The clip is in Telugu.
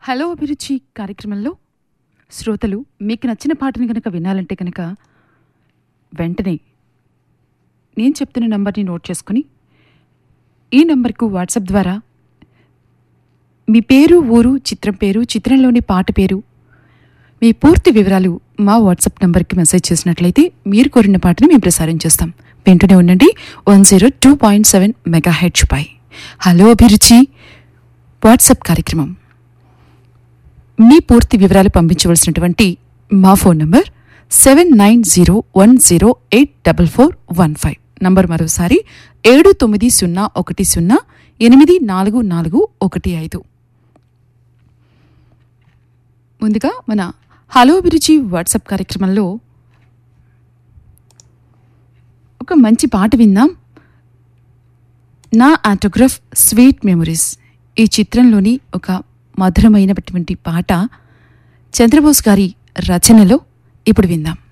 హలో అభిరుచి కార్యక్రమంలో శ్రోతలు మీకు నచ్చిన పాటను కనుక వినాలంటే కనుక వెంటనే నేను చెప్తున్న నంబర్ని నోట్ చేసుకుని ఈ నంబర్కు వాట్సాప్ ద్వారా మీ పేరు ఊరు చిత్రం పేరు చిత్రంలోని పాట పేరు మీ పూర్తి వివరాలు మా వాట్సాప్ నంబర్కి మెసేజ్ చేసినట్లయితే మీరు కోరిన పాటను మేము ప్రసారం చేస్తాం వింటూనే ఉండండి one zero two point seven megahertz పై హలో అభిరుచి వాట్సాప్ కార్యక్రమం మీ పూర్తి వివరాలు పంపించవలసినటువంటి మా phone number seven nine zero one zero eight double four one five number మరోసారి ఏడు తొమ్మిది సున్నా ఒకటి సున్నా ఎనిమిది నాలుగు నాలుగు ఒకటి ఐదు ముందుగా మన హలో అభిరుచి వాట్సాప్ కార్యక్రమంలో ఒక మంచి పాట విందాం నా ఆటోగ్రాఫ్ స్వీట్ మెమరీస్ ఈ చిత్రంలోని ఒక మధురమైనటువంటి పాట చంద్రబోస్ గారి రచనలో ఇప్పుడు విందాం